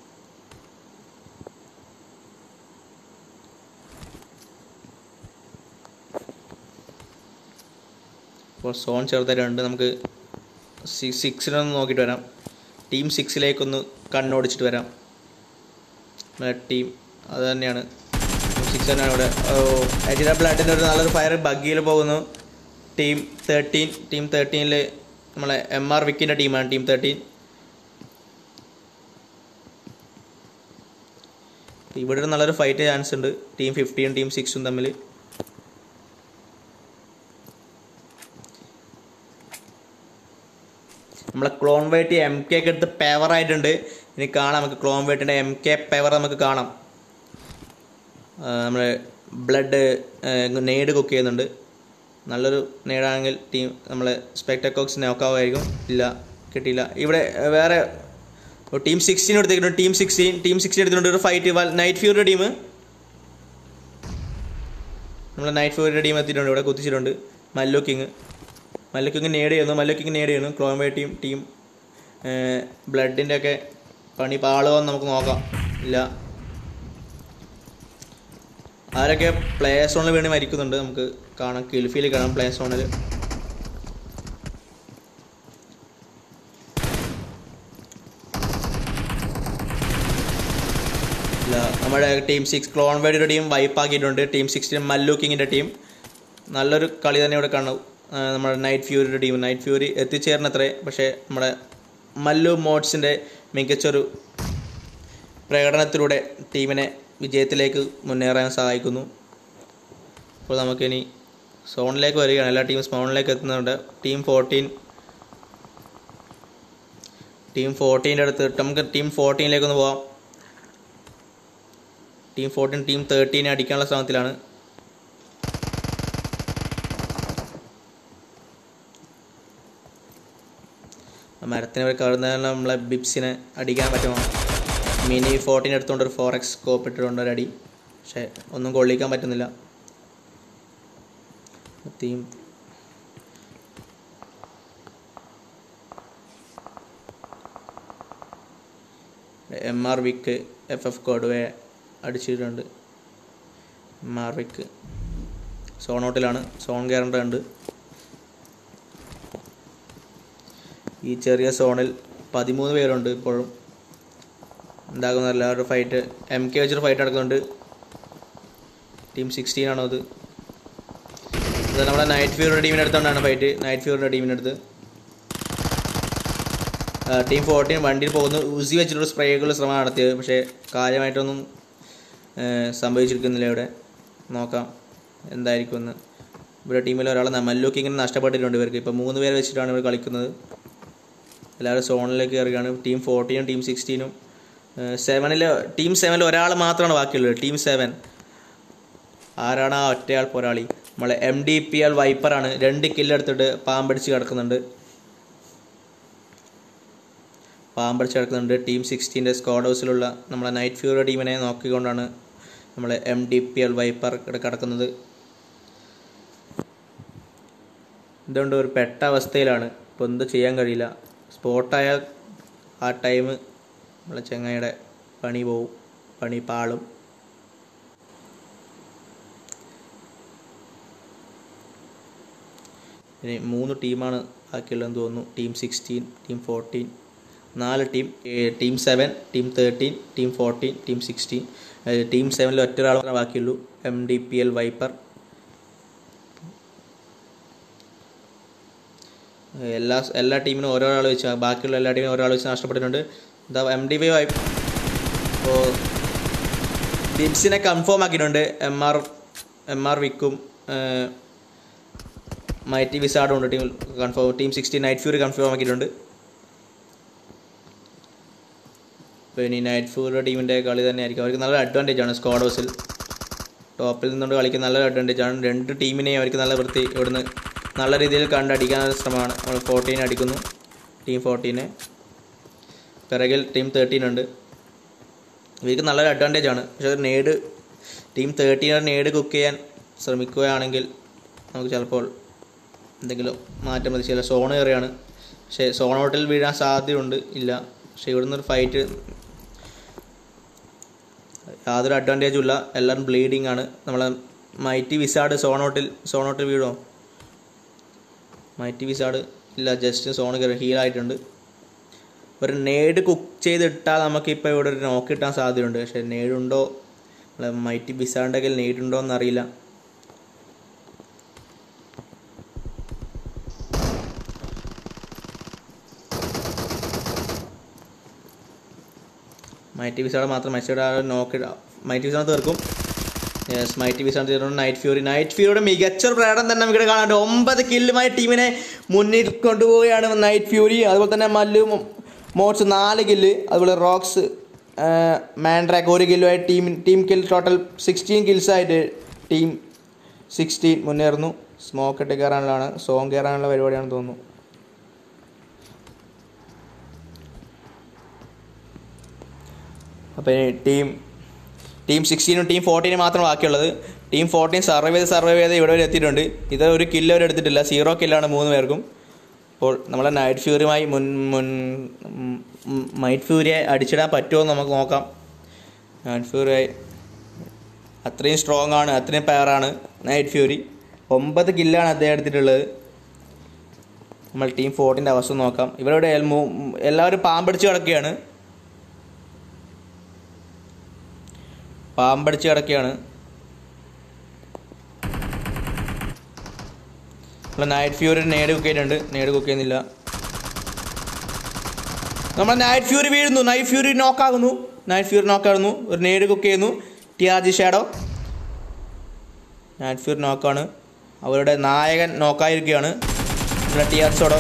അപ്പോൾ സോൺ ചെറുതായിട്ടുണ്ട് നമുക്ക് സി സിക്സിനൊന്ന് നോക്കിയിട്ട് വരാം ടീം സിക്സിലേക്കൊന്ന് കണ്ണോടിച്ചിട്ട് വരാം നമ്മുടെ ടീം അത് തന്നെയാണ് സിക്സ് തന്നെയാണ് ഇവിടെ അജിത ബ്ലാഡിൻ്റെ ഒരു നല്ലൊരു ഫയർ ബഗ്ഗിയിൽ പോകുന്നു ടീം തേർട്ടീൻ ടീം തേർട്ടീനിൽ നമ്മളെ എം ആർ വിക്കിൻ്റെ ടീമാണ് ടീം തേർട്ടീൻ ഇവിടെ ഒരു നല്ലൊരു ഫൈറ്റ് ചാൻസ് ഉണ്ട് ടീം ഫിഫ്റ്റീൻ ടീം സിക്സും തമ്മിൽ നമ്മളെ ക്ലോൺ വൈറ്റ് എം കെ ഒക്കെ എടുത്ത് പെവർ ആയിട്ടുണ്ട് ഇനി കാണാം നമുക്ക് ക്ലോൺ വൈറ്റിൻ്റെ എം കെ പെവർ നമുക്ക് കാണാം നമ്മൾ ബ്ലഡ് നെയ്ഡ് കുക്ക് ചെയ്യുന്നുണ്ട് നല്ലൊരു നേടാണെങ്കിൽ ടീം നമ്മളെ സ്പെക്ടക്കോക്സ് നോക്കാവുമായിരിക്കും ഇല്ല കിട്ടിയില്ല ഇവിടെ ഏഹ്, വേറെ ടീം സിക്സ്റ്റീൻ എടുത്തിട്ടുണ്ട് ടീം സിക്സ്റ്റീൻ ടീം സിക്സ്റ്റീൻ എടുത്തിട്ടുണ്ട് ഒരു ഫൈറ്റ് നൈറ്റ് ഫ്യൂറിയുടെ ടീം നമ്മളെ നൈറ്റ് ഫ്യൂറിയുടെ ടീം എത്തിയിട്ടുണ്ട് ഇവിടെ കുത്തിച്ചിട്ടുണ്ട് മല്ലു കിങ് മല്ലു കിങ് നേട് ചെയ്യുന്നു മല്ലു കിങ് നേട് ചെയ്യുന്നു ക്ലോംബേ ടീം ടീം ബ്ലഡിൻ്റെ ഒക്കെ പണി പാളുമോ എന്ന് നമുക്ക് നോക്കാം ഇല്ല ആരൊക്കെ പ്ലേ സോണിൽ വേണ്ടി മരിക്കുന്നുണ്ട് നമുക്ക് കാണാം കിൽഫിയിൽ കാണാം പ്ലേ സോണിൽ ഇല്ല നമ്മുടെ ടീം സിക്സ് ക്ലോൺ വേഡിയുടെ ടീം വൈപ്പാക്കിയിട്ടുണ്ട് ടീം സിക്സിന് മല്ലു കിങ്ങിൻ്റെ ടീം നല്ലൊരു കളി തന്നെ ഇവിടെ കാണും ആ, നമ്മുടെ നൈറ്റ് ഫ്യൂരിയുടെ ടീം നൈറ്റ് ഫ്യൂരി എത്തിച്ചേർന്നത്രേ പക്ഷേ നമ്മുടെ മല്ലു മോഡ്സിൻ്റെ മികച്ചൊരു പ്രകടനത്തിലൂടെ ടീമിനെ വിജയത്തിലേക്ക് മുന്നേറാൻ സഹായിക്കുന്നു അപ്പോൾ നമുക്കിനി സോണിലേക്ക് വരികയാണ് എല്ലാ ടീം സോണിലേക്ക് എത്തുന്നുണ്ട് ടീം ഫോർട്ടീൻ ടീം ഫോർട്ടീൻ്റെ അടുത്ത് നമുക്ക് ടീം ഫോർട്ടീനിലേക്ക് ഒന്ന് പോവാം ടീം ഫോർട്ടീൻ ടീം തേർട്ടീനെ അടിക്കാനുള്ള ശ്രമത്തിലാണ് ആ മരത്തിന് ഒരു കയറുന്നതിന് നമ്മളെ ബിബ്സിനെ അടിക്കാൻ പറ്റുമോ മിനി ഫോർട്ടീൻ എടുത്തുകൊണ്ട് ഒരു ഫോർ എക്സ് സ്കോപ്പ് ഇട്ടിട്ടുണ്ട് ഒരു അടി പക്ഷേ ഒന്നും കൊള്ളിക്കാൻ പറ്റുന്നില്ല team M R Vick F F കോഡ്വേ അടിച്ചിട്ടുണ്ട് എം ആർ വിക്ക് സോൺ ഔട്ടിലാണ് സോൺ കയറേണ്ടതുണ്ട് ഈ ചെറിയ സോണിൽ പതിമൂന്ന് പേരുണ്ട് ഇപ്പോഴും എന്താകുന്നതല്ല ഒരു ഫൈറ്റ് എം കെ വെച്ചൊരു ഫൈറ്റ് നടക്കുന്നുണ്ട് ടീം സിക്സ്റ്റീൻ ആണോ അത് ഇത് നമ്മുടെ നൈറ്റ് ഫ്യൂറിയുടെ ടീമിൻ്റെ അടുത്തോണ്ടാണ് ഫൈറ്റ് നൈറ്റ് ഫ്യൂറിയുടെ ടീമിൻ്റെ അടുത്ത് ടീം ഫോർട്ടീൻ വണ്ടിയിൽ പോകുന്നു ഉസി വെച്ചിട്ടുള്ള സ്പ്രേകൾ ശ്രമം നടത്തിയത് പക്ഷേ കാര്യമായിട്ടൊന്നും ഏഹ്, സംഭവിച്ചിരിക്കുന്നില്ല ഇവിടെ നോക്കാം എന്തായിരിക്കുമെന്ന് ഇവിടെ ടീമിൽ ഒരാൾ മല്ലൂക്ക് ഇങ്ങനെ നഷ്ടപ്പെട്ടിട്ടുണ്ട് ഇവർക്ക് ഇപ്പോൾ മൂന്ന് പേരെ വെച്ചിട്ടാണ് ഇവർ കളിക്കുന്നത് എല്ലാവരും സോണിലേക്ക് കയറുകയാണ് ടീം ഫോർട്ടീനും ടീം സിക്സ്റ്റീനും സെവനിൽ ടീം സെവനിൽ ഒരാൾ മാത്രമാണ് ബാക്കിയുള്ളത് ടീം സെവൻ ആരാണ് ആ ഒറ്റയാൾ പോരാളി നമ്മളെ എം ഡി പി എൽ വൈപ്പറാണ് രണ്ട് കില്ലെടുത്തിട്ട് പാമ്പടിച്ച് കിടക്കുന്നുണ്ട് പാമ്പടിച്ച് കിടക്കുന്നുണ്ട് ടീം സിക്സ്റ്റീൻ്റെ സ്ക്വാഡ് ഹൗസിലുള്ള നമ്മളെ നൈറ്റ് ഫ്യൂറി ടീമിനെ നോക്കിക്കൊണ്ടാണ് നമ്മളെ M D P L viper ഇവിടെ കിടക്കുന്നത് ഇതുകൊണ്ട് ഒരു പെട്ട അവസ്ഥയിലാണ് ഇപ്പോൾ എന്ത് ചെയ്യാൻ കഴിയില്ല സ്പോട്ടായ ആ ടൈം നമ്മളെ ചെങ്ങായിയുടെ പണി പോവും പണി പാളും ഇനി മൂന്ന് ടീമാണ് ബാക്കിയുള്ളതെന്ന് തോന്നുന്നു ടീം സിക്സ്റ്റീൻ ടീം ഫോർട്ടീൻ നാല് team team seven team thirteen team fourteen team sixteen team സെവനിൽ ഒറ്റ ഒരാൾ മാത്രമേ ബാക്കിയുള്ളൂ M D P L viper എല്ലാ എല്ലാ ടീമിനും ഓരോ ആൾ വെച്ച് ബാക്കിയുള്ള എല്ലാ ടീമിനും ഒരാൾ വെച്ച് നഷ്ടപ്പെട്ടിട്ടുണ്ട് എന്താ എം ഡി വൈ വൈപ്പ് ഇപ്പോൾ ബിബ്സിനെ കൺഫേം ആക്കിയിട്ടുണ്ട് എം ആർ എം ആർ വിക്കും മൈറ്റി വിസാർഡും ഉണ്ട് team confirm team sixty night fury confirm ആക്കിയിട്ടുണ്ട് അപ്പോൾ ഇനി നൈറ്റ് ഫ്യൂറിയുടെ ടീമിൻ്റെ കളി തന്നെ ആയിരിക്കും അവർക്ക് നല്ല അഡ്വാൻറ്റേജ് ആണ് സ്ക്വാഡ് ഹൗസിൽ ടോപ്പിൽ നിന്നുകൊണ്ട് കളിക്കുന്ന നല്ലൊരു അഡ്വാൻറ്റേജ് ആണ് രണ്ട് ടീമിനെയും അവർക്ക് നല്ല വൃത്തി ഇവിടുന്ന് നല്ല രീതിയിൽ കണ്ടടിക്കാനുള്ള ശ്രമമാണ് നമ്മൾ ഫോർട്ടീൻ അടിക്കുന്നു ടീം ഫോർട്ടീനെ പിറകിൽ ടീം തേർട്ടീൻ ഉണ്ട് ഇവർക്ക് നല്ലൊരു അഡ്വാൻറ്റേജ് ആണ് പക്ഷേ ഒരു നേട് ടീം തേർട്ടീനെ നേട് കുക്ക് ചെയ്യാൻ ശ്രമിക്കുകയാണെങ്കിൽ നമുക്ക് ചിലപ്പോൾ എന്തെങ്കിലും മാറ്റം പ്രതീക്ഷിച്ചില്ല സോൺ കയറിയാണ് പക്ഷേ സോൺ ഔട്ടിൽ വീഴാൻ സാധ്യതയുണ്ട് ഇല്ല പക്ഷേ ഇവിടുന്ന് ഒരു ഫൈറ്റ് യാതൊരു അഡ്വാൻറ്റേജും ഇല്ല എല്ലാവരും ബ്ലീഡിങ് ആണ് നമ്മളെ മൈറ്റി വിസാഡ് സോൺ ഔട്ടിൽ സോൺ ഔട്ടിൽ വീഴോ മൈറ്റി വിസാഡ് ഇല്ല ജസ്റ്റ് സോൺ കയറി ഹീലായിട്ടുണ്ട് ഒരു നേട് കുക്ക് ചെയ്തിട്ടാൽ നമുക്കിപ്പോൾ ഇവിടെ ഒരു നോക്ക് കിട്ടാൻ സാധ്യതയുണ്ട് പക്ഷേ നേടുണ്ടോ നമ്മളെ മൈറ്റി വിസാഡിൻ്റെ കയ്യിൽ നേടുണ്ടോ എന്നറിയില്ല മൈറ്റി വിസാഡ് മാത്രം മൈറ്റിയുടെ നോക്ക് മൈറ്റി വിസാഡ് തീർക്കും യെസ് മൈറ്റി വിസാഡ് തീർന്നു നൈറ്റ് ഫ്യൂറി നൈറ്റ് ഫ്യൂറിയുടെ മികച്ച ഒരു പ്രകടനം തന്നെ നമുക്ക് ഇവിടെ കാണാനുണ്ട് ഒമ്പത് കില്ലുമായി ടീമിനെ മുന്നിൽ കൊണ്ടുപോവുകയാണ് നൈറ്റ് ഫ്യൂറി അതുപോലെ തന്നെ മല്ലു മോട്സ് നാല് കില്ല് അതുപോലെ റോക്സ് മാൻഡ്രാക്ക് ഒരു കില്ലുമായി team team kill total sixteen കിൽസായിട്ട് ടീം സിക്സ്റ്റീൻ മുന്നേറുന്നു സ്മോക്ക് ഇട്ട് കയറാനുള്ളതാണ് സോങ് കയറാനുള്ള പരിപാടിയാണെന്ന് തോന്നുന്നു അപ്പോൾ ഇനി ടീം ടീം സിക്സ്റ്റീനും ടീം ഫോർട്ടീനും മാത്രം ബാക്കിയുള്ളത് ടീം ഫോർട്ടീൻ സർവൈവ് ചെയ്ത് സർവൈവ് ചെയ്ത് ഇവിടെ വരെ എത്തിയിട്ടുണ്ട് ഇത് ഒരു കില്ല് അവർ എടുത്തിട്ടില്ല സീറോ കില്ലാണ് മൂന്ന് പേർക്കും അപ്പോൾ നമ്മളെ നൈറ്റ് ഫ്യൂറിയുമായി മുൻ മുൻ നൈറ്റ് ഫ്യൂരിയെ അടിച്ചിടാൻ പറ്റുമോ എന്ന് നമുക്ക് നോക്കാം നൈറ്റ് ഫ്യൂറിയായി അത്രയും സ്ട്രോങ് ആണ് അത്രയും പവറാണ് നൈറ്റ് ഫ്യൂരി ഒമ്പത് കില്ലാണ് അദ്ദേഹം എടുത്തിട്ടുള്ളത് നമ്മൾ ടീം ഫോർട്ടീൻ്റെ അവസ്ഥ നോക്കാം ഇവരുടെ എൽ- മൂ- എല്ലാവരും പാമ്പടിച്ച് കിടക്കുകയാണ് പാമ്പടിച്ച് കിടക്കുകയാണ് നമ്മൾ നൈറ്റ് ഫ്യൂരി നേട് കുക്ക് ചെയ്യുന്നുണ്ട് നേട് കുക്ക് ചെയ്യുന്നില്ല നമ്മൾ നൈറ്റ് ഫ്യൂരി വീഴുന്നു നൈറ്റ് ഫ്യൂരി നോക്കാകുന്നു നൈറ്റ് ഫ്യൂരി നോക്കാകുന്നു ഒരു നേട് കുക്ക് ചെയ്യുന്നു T R G Shadow Night Fury നോക്കാണ് അവരുടെ നായകൻ നോക്കായിരിക്കുകയാണ് നമ്മുടെ T R Shadow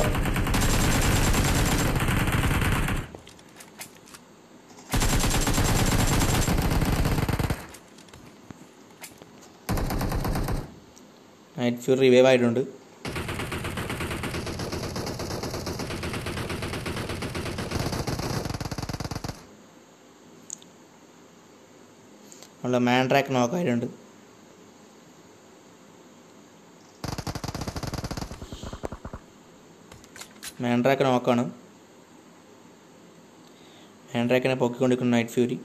Night Fury revive ആയിട്ടുണ്ട് ഉള്ള മാൻഡ്രാക്ക് നോക്കായിട്ടുണ്ട് മാൻഡ്രാക്ക് നോക്കാണ് മാൻഡ്രാക്കിനെ പൊക്കിക്കൊണ്ടിരിക്കുന്ന നൈറ്റ് ഫ്യൂരി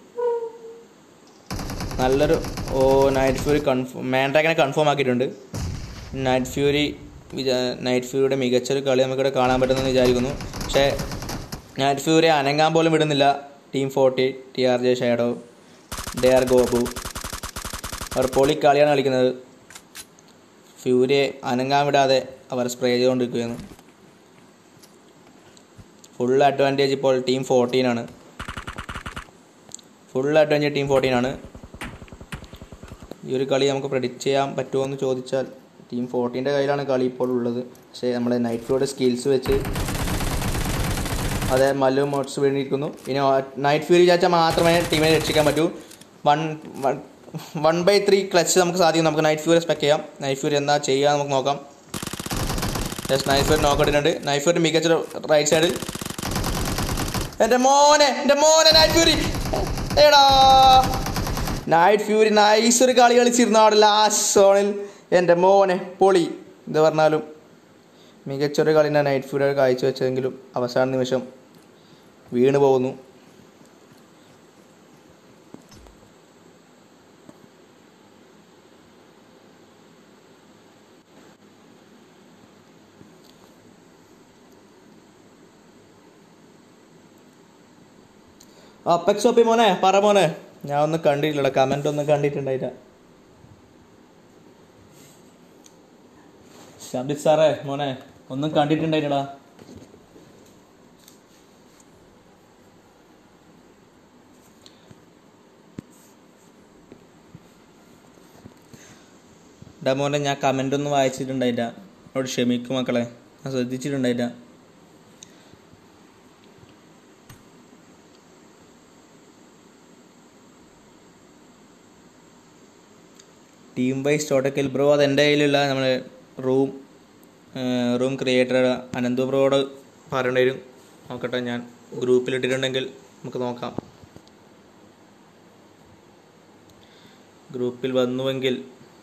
നല്ലൊരു ഓ നൈറ്റ് ഫ്യൂരി കൺഫേം മാൻഡ്രാക്കിനെ കൺഫേം ആക്കിയിട്ടുണ്ട് നൈറ്റ് ഫ്യൂരി വിചാ നൈറ്റ് ഫ്യൂരിയുടെ മികച്ചൊരു കളി നമുക്കിവിടെ കാണാൻ പറ്റുമെന്ന് വിചാരിക്കുന്നു പക്ഷേ നൈറ്റ് ഫ്യൂരി അനങ്ങാൻ പോലും വിടുന്നില്ല team forty T R J Shadow ഡെ ആർ ഗോപു അവർ പൊളി കളിയാണ് കളിക്കുന്നത് ഫ്യൂരിയെ അനങ്ങാൻ വിടാതെ അവർ സ്പ്രേ ചെയ്തുകൊണ്ടിരിക്കുകയാണ് ഫുൾ അഡ്വാൻറ്റേജ് ഇപ്പോൾ ടീം ഫോർട്ടീനാണ് ഫുൾ അഡ്വാൻറ്റേജ് ടീം ഫോർട്ടീനാണ് ഈ ഒരു കളി നമുക്ക് പ്രെഡിക്റ്റ് ചെയ്യാൻ പറ്റുമോ എന്ന് ചോദിച്ചാൽ ടീം ഫോർട്ടീൻ്റെ കയ്യിലാണ് കളി ഇപ്പോൾ ഉള്ളത് പക്ഷേ നമ്മുടെ നൈറ്റ് ഫ്യൂയുടെ സ്കിൽസ് വെച്ച് അതെ മല്ലു മോട്സ് വീണിരിക്കുന്നു ഇനി നൈറ്റ് ഫ്യൂരി വിചാരിച്ചാൽ മാത്രമേ ടീമിനെ രക്ഷിക്കാൻ പറ്റൂ one one by three clutch നമുക്ക് സാധിക്കും നമുക്ക് നൈറ്റ് ഫ്യൂരി സ്പെക്ട് ചെയ്യാം നൈറ്റ് ഫ്യൂരി എന്താ ചെയ്യുക നമുക്ക് നോക്കാം യെസ് നൈറ്റ് ഫ്യൂരി നോക്കിയിട്ടുണ്ട് നൈറ്റ് ഫ്യൂരി മികച്ച റൈറ്റ് സൈഡിൽ എൻ്റെ മോനെ എൻ്റെ മോനെ നൈറ്റ് ഫ്യൂരി എടാ നൈറ്റ് ഫ്യൂരി നൈസ് ഒരു കളി കളിച്ചിരുന്നു അവിടെ ലാസ്റ്റ് സോണിൽ എൻ്റെ മോനെ പൊളി ഇത് പറഞ്ഞാലും മികച്ചൊരു കളി ഞാൻ നൈറ്റ് ഫ്യൂരി കാഴ്ചവെച്ചതെങ്കിലും അവസാന നിമിഷം വീണ് പോകുന്നു അപ്പെക്സ് ഒപ്പി മോനെ പറ മോനെ ഞാൻ ഒന്നും കണ്ടിട്ടില്ലടാ കമന്റ് ഒന്നും കണ്ടിട്ടുണ്ടായില്ല ശബ്ദിത് സാറേ മോനെ ഒന്നും കണ്ടിട്ടുണ്ടായില്ലടാ ഡാ മോനെ ഞാൻ കമന്റ് ഒന്നും വായിച്ചിട്ടുണ്ടായില്ല എന്നോട് ക്ഷമിക്കും മക്കളെ ഞാൻ ശ്രദ്ധിച്ചിട്ടുണ്ടായില്ല ടീം വൈസ് ടോട്ടക്കൽ ബ്രോ അത് എൻ്റെ കയ്യിലുള്ള നമ്മൾ റൂം റൂം ക്രിയേറ്റർ അനന്തു ബ്രോയോട് പറയേണ്ടി വരും നോക്കട്ടെ ഞാൻ ഗ്രൂപ്പിൽ ഇട്ടിട്ടുണ്ടെങ്കിൽ നമുക്ക് നോക്കാം ഗ്രൂപ്പിൽ വന്നുവെങ്കിൽ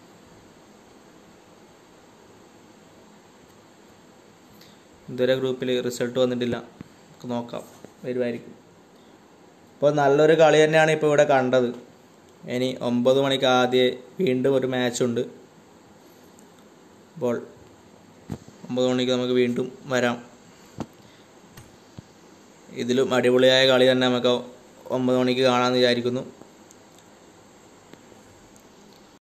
ഇതുവരെ ഗ്രൂപ്പിൽ റിസൾട്ട് വന്നിട്ടില്ല നമുക്ക് നോക്കാം വരുമായിരിക്കും ഇപ്പോൾ നല്ലൊരു കളി തന്നെയാണ് ഇപ്പോൾ ഇവിടെ കണ്ടത് ഇനി ഒമ്പത് മണിക്ക് ആദ്യം വീണ്ടും ഒരു മാച്ചുണ്ട് അപ്പോൾ ഒമ്പത് മണിക്ക് നമുക്ക് വീണ്ടും വരാം ഇതിലും അടിപൊളിയായ കളി തന്നെ നമുക്ക് ഒമ്പത് മണിക്ക് കാണാമെന്ന് വിചാരിക്കുന്നു